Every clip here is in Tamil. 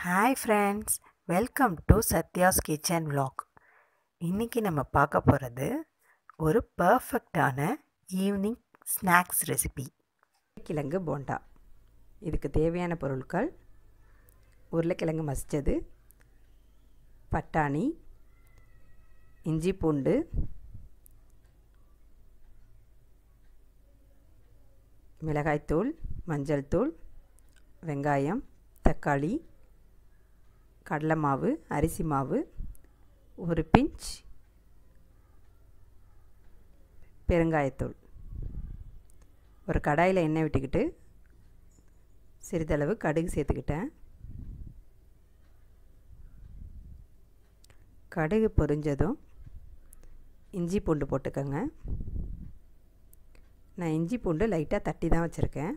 hi friends welcome to Sathya's kitchen vlog இன்றைக்கி நம்ம பார்க்க போகிறது ஒரு பர்ஃபெக்டான ஈவினிங் ஸ்நாக்ஸ் ரெசிபி கிழங்கு போண்டா இதுக்கு தேவையான பொருட்கள் உருளைக்கிழங்கு மசித்தது பட்டாணி இஞ்சி பூண்டு மிளகாய்த்தூள் மஞ்சள் தூள் வெங்காயம் தக்காளி கடலை மாவு அரிசி மாவு ஒரு பிஞ்ச் பெருங்காயத்தூள் ஒரு கடாயில் எண்ணெய் விட்டுக்கிட்டு சிறிதளவு கடுகு சேர்த்துக்கிட்டேன் கடுகு பொரிஞ்சதும் இஞ்சி பூண்டு போட்டுக்கோங்க நான் இஞ்சி பூண்டு லைட்டாக தட்டி தான் வச்சுருக்கேன்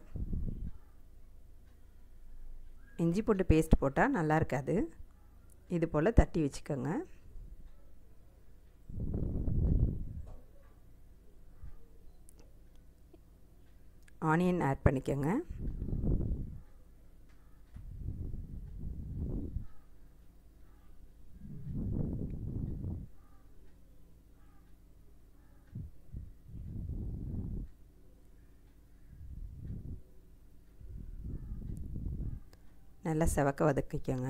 இஞ்சி பூண்டு பேஸ்ட் போட்டால் நல்லா இருக்காது இது போல் தட்டி வச்சுக்கோங்க ஆனியன் ஆட் பண்ணிக்கோங்க நல்லா செவக்க வதக்கிக்கோங்க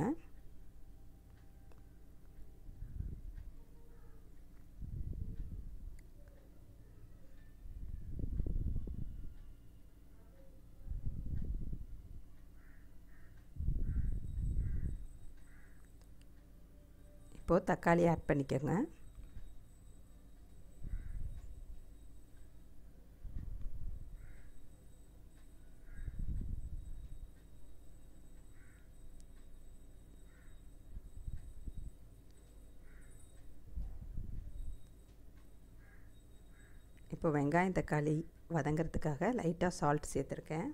இப்போது தக்காளி ஆட் பண்ணிக்கோங்க இப்போ வெங்காயம் தக்காளி வதங்கிறதுக்காக லைட்டாக சால்ட் சேர்த்துருக்கேன்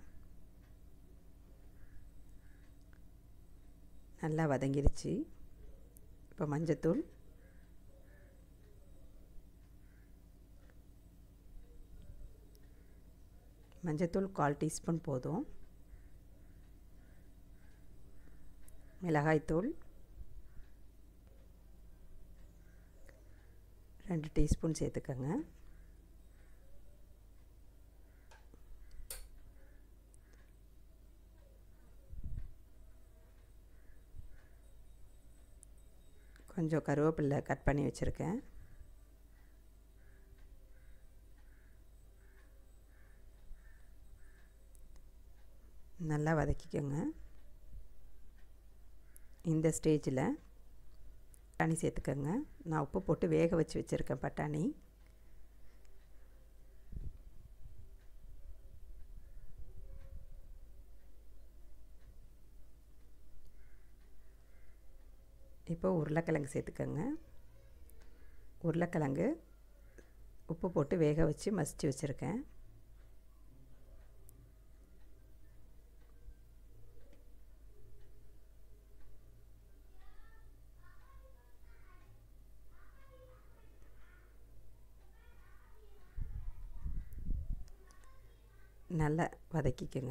நல்லா வதங்கிருச்சு இப்போ மஞ்சத்தூள் மஞ்சத்தூள் கால் டீஸ்பூன் போதும் மிளகாய்த்தூள் ரெண்டு டீஸ்பூன் சேர்த்துக்கோங்க கொஞ்சம் கருவேப்பில்லை கட் பண்ணி வச்சுருக்கேன் நல்லா வதக்கிக்கோங்க இந்த ஸ்டேஜில் பட்டாணி சேர்த்துக்கோங்க நான் உப்பு போட்டு வேக வச்சு வச்சுருக்கேன் பட்டாணி இப்போ உருளைக்கிழங்கு சேர்த்துக்கோங்க உருளைக்கிழங்கு உப்பு போட்டு வேக வச்சு மசித்து வச்சுருக்கேன் நல்லா வதக்கிக்கோங்க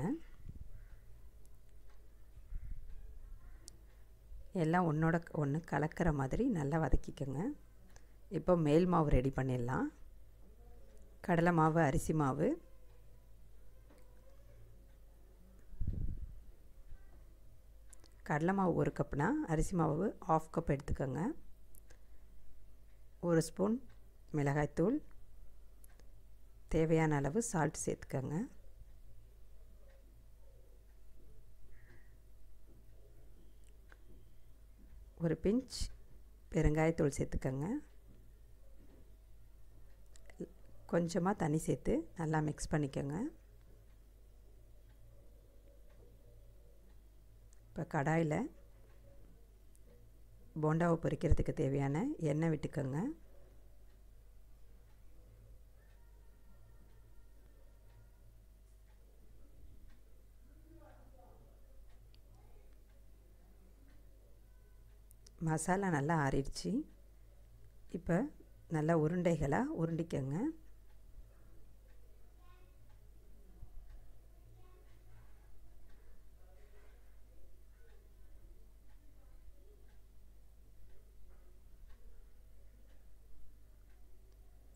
எல்லாம் ஒன்றோட ஒன்று கலக்கிற மாதிரி நல்லா வதக்கிக்கோங்க இப்போ மேல் மாவு ரெடி பண்ணிடலாம் கடலை மாவு அரிசி மாவு கடலை மாவு ஒரு கப்னா அரிசி மாவு ஆஃப் கப் எடுத்துக்கோங்க ஒரு ஸ்பூன் மிளகாய்த்தூள் தேவையான அளவு சால்ட் சேர்த்துக்கோங்க ஒரு பிஞ்ச் பெருங்காயத்தூள் சேர்த்துக்கோங்க கொஞ்சமாக தண்ணி சேர்த்து நல்லா மிக்ஸ் பண்ணிக்கோங்க இப்போ கடாயில் போண்டாவை பொரிக்கிறதுக்கு தேவையான எண்ணெய் விட்டுக்கோங்க மசாலா நல்லா ஆறிடுச்சு இப்போ நல்லா உருண்டைகளாக உருண்டிக்கோங்க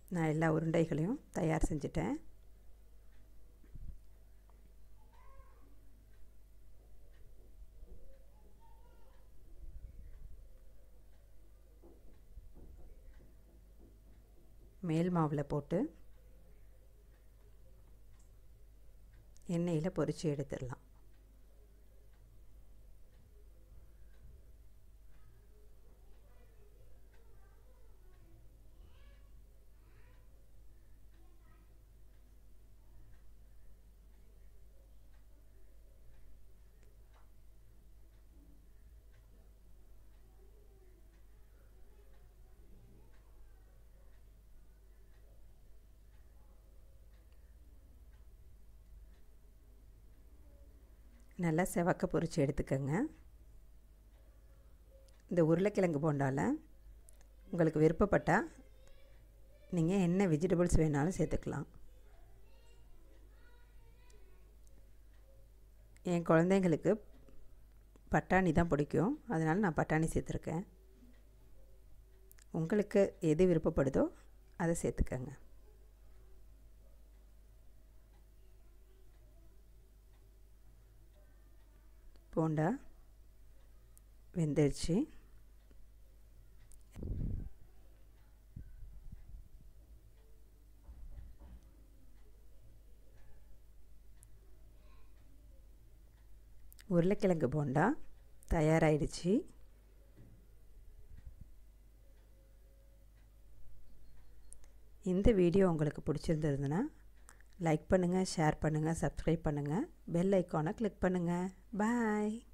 நான் எல்லா உருண்டைகளையும் தயார் செஞ்சுட்டேன் மேல் மாவில் போட்டு எண்ணெயில் பொரித்து எடுத்துடலாம் நல்லா செவக்க பொரித்து எடுத்துக்கோங்க இந்த உருளைக்கிழங்கு போண்டால் உங்களுக்கு விருப்பப்பட்டால் நீங்கள் என்ன வெஜிடபிள்ஸ் வேணாலும் சேர்த்துக்கலாம் என் குழந்தைங்களுக்கு பட்டாணி தான் பிடிக்கும் அதனால் நான் பட்டாணி சேர்த்துருக்கேன் உங்களுக்கு எது விருப்பப்படுதோ அதை சேர்த்துக்கங்க போண்டா வெந்துருச்சு உருளைக்கிழங்கு போண்டா தயாராகிடுச்சு இந்த வீடியோ உங்களுக்கு பிடிச்சிருந்ததுன்னா லைக் பண்ணுங்கள் ஷேர் பண்ணுங்கள் சப்ஸ்கிரைப் பண்ணுங்கள் பெல் ஐக்கானை கிளிக் பண்ணுங்கள் பாய்